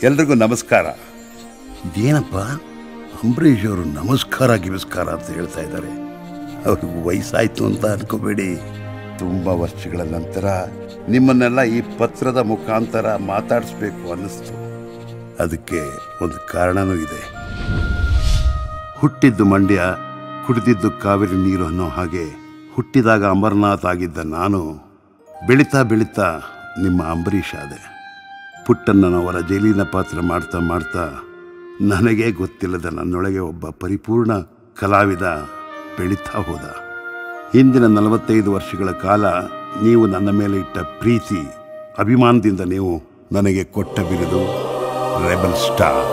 ಎಲ್ರಿಗೂ ನಮಸ್ಕಾರ ಇದೇನಪ್ಪ ಅಂಬರೀಷ್ ಅವರು ನಮಸ್ಕಾರ ಗಿಮಸ್ಕಾರ ಅಂತ ಹೇಳ್ತಾ ಇದ್ದಾರೆ ಅವ್ರಿಗೆ ವಯಸ್ಸಾಯ್ತು ಅಂತ ಅನ್ಕೋಬೇಡಿ ತುಂಬ ವರ್ಷಗಳ ನಂತರ ನಿಮ್ಮನ್ನೆಲ್ಲ ಈ ಪತ್ರದ ಮುಖಾಂತರ ಮಾತಾಡಿಸ್ಬೇಕು ಅನ್ನಿಸ್ತು ಅದಕ್ಕೆ ಒಂದು ಕಾರಣನೂ ಇದೆ ಹುಟ್ಟಿದ್ದು ಮಂಡ್ಯ ಕುಡಿದಿದ್ದು ಕಾವೇರಿ ನೀರು ಅನ್ನೋ ಹಾಗೆ ಹುಟ್ಟಿದಾಗ ಅಮರನಾಥ್ ಆಗಿದ್ದ ನಾನು ಬೆಳೀತಾ ಬೆಳೀತಾ ನಿಮ್ಮ ಅಂಬರೀಷ್ ಆದೆ ಪುಟ್ಟಣ್ಣನವರ ಜೈಲಿನ ಪಾತ್ರ ಮಾಡ್ತಾ ಮಾಡ್ತಾ ನನಗೇ ಗೊತ್ತಿಲ್ಲದ ನನ್ನೊಳಗೆ ಒಬ್ಬ ಪರಿಪೂರ್ಣ ಕಲಾವಿದ ಬೆಳೀತಾ ಹೋದ ಹಿಂದಿನ ನಲವತ್ತೈದು ವರ್ಷಗಳ ಕಾಲ ನೀವು ನನ್ನ ಮೇಲೆ ಇಟ್ಟ ಪ್ರೀತಿ ಅಭಿಮಾನದಿಂದ ನೀವು ನನಗೆ ಕೊಟ್ಟ ಬಿರುದು ರೆಬಲ್ ಸ್ಟಾರ್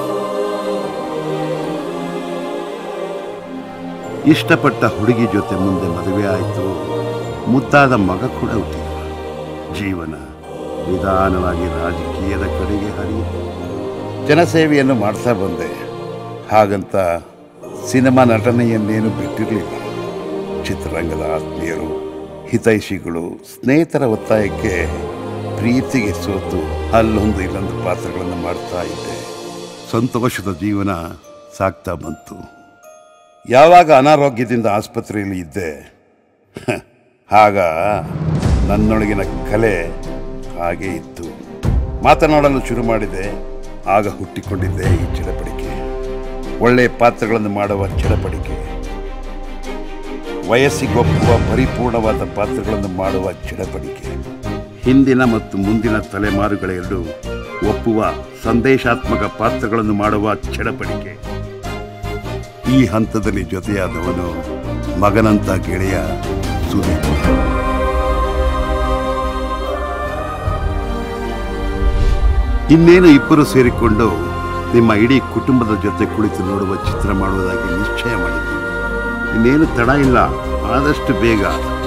ಇಷ್ಟಪಟ್ಟ ಹುಡುಗಿ ಜೊತೆ ಮುಂದೆ ಮದುವೆ ಆಯಿತು ಮುದ್ದಾದ ಮಗ ಕೂಡ ಹುಟ್ಟಿದ ಜೀವನ ನಿಧಾನವಾಗಿ ರಾಜಕೀಯದ ಕಡೆಗೆ ಹರಿಯಿತು ಜನಸೇವೆಯನ್ನು ಮಾಡ್ತಾ ಬಂದೆ ಹಾಗಂತ ಸಿನಿಮಾ ನಟನೆಯನ್ನೇನು ಬಿಟ್ಟಿರಲಿಲ್ಲ ಚಿತ್ರರಂಗದ ಆತ್ಮೀಯರು ಹಿತೈಷಿಗಳು ಸ್ನೇಹಿತರ ಒತ್ತಾಯಕ್ಕೆ ಪ್ರೀತಿಗೆ ಸೋತು ಅಲ್ಲೊಂದು ಇಲ್ಲೊಂದು ಪಾತ್ರಗಳನ್ನು ಮಾಡ್ತಾ ಇದ್ದೆ ಸಂತೋಷದ ಜೀವನ ಸಾಗ್ತಾ ಬಂತು ಯಾವಾಗ ಅನಾರೋಗ್ಯದಿಂದ ಆಸ್ಪತ್ರೆಯಲ್ಲಿ ಇದ್ದೆ ಹ, ಆಗ ನನ್ನೊಳಗಿನ ಕಲೆ ಹಾಗೆ ಇತ್ತು ಮಾತನಾಡಲು ಶುರು ಮಾಡಿದೆ ಆಗ ಹುಟ್ಟಿಕೊಂಡಿದ್ದೆ ಈ ಚಡಪಡಿಕೆ ಒಳ್ಳೆಯ ಪಾತ್ರಗಳನ್ನು ಮಾಡುವ ಚಡಪಡಿಕೆ ವಯಸ್ಸಿಗೊಪ್ಪುವ ಪರಿಪೂರ್ಣವಾದ ಪಾತ್ರಗಳನ್ನು ಮಾಡುವ ಚಡಪಡಿಕೆ ಹಿಂದಿನ ಮತ್ತು ಮುಂದಿನ ತಲೆಮಾರುಗಳೆರಡು ಒಪ್ಪುವ ಸಂದೇಶಾತ್ಮಕ ಪಾತ್ರಗಳನ್ನು ಮಾಡುವ ಚಡಪಡಿಕೆ ಈ ಹಂತದಲ್ಲಿ ಜೊತೆಯಾದವನು ಮಗನಂತ ಗೆಳೆಯ ಸುದೀಪ್ ಇನ್ನೇನು ಇಬ್ಬರು ಸೇರಿಕೊಂಡು ನಿಮ್ಮ ಇಡೀ ಕುಟುಂಬದ ಜೊತೆ ಕುಳಿತು ನೋಡುವ ಚಿತ್ರ ಮಾಡುವುದಾಗಿ ನಿಶ್ಚಯ ಮಾಡಿದ್ದೀವಿ ಇನ್ನೇನು ತಡ ಇಲ್ಲ ಆದಷ್ಟು ಬೇಗ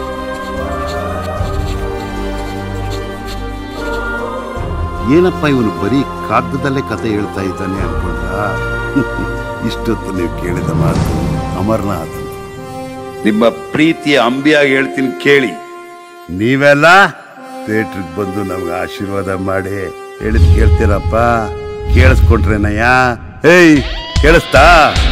ಏನಪ್ಪ ಇವನು ಬರೀ ಕಾಗದದಲ್ಲೇ ಕತೆ ಹೇಳ್ತಾ ಇದ್ದಾನೆ ಅನ್ಕೊಂಡ್ರ ಇಷ್ಟೊತ್ತು ನೀವು ಕೇಳಿದ ಮಾತು ಅಮರ್ನಾಥ್ ನಿಮ್ಮ ಪ್ರೀತಿಯ ಅಂಬಿಯಾಗಿ ಹೇಳ್ತೀನಿ ಕೇಳಿ ನೀವೆಲ್ಲ ಥಿಯೇಟ್ರಿಗೆ ಬಂದು ನಮ್ಗೆ ಆಶೀರ್ವಾದ ಮಾಡಿ ಹೇಳಿದ್ ಕೇಳ್ತೀರಪ್ಪ ಕೇಳಿಸ್ಕೊಂಡ್ರೇನಯ್ಯ ಏಯ್ ಕೇಳಿಸ್ತಾ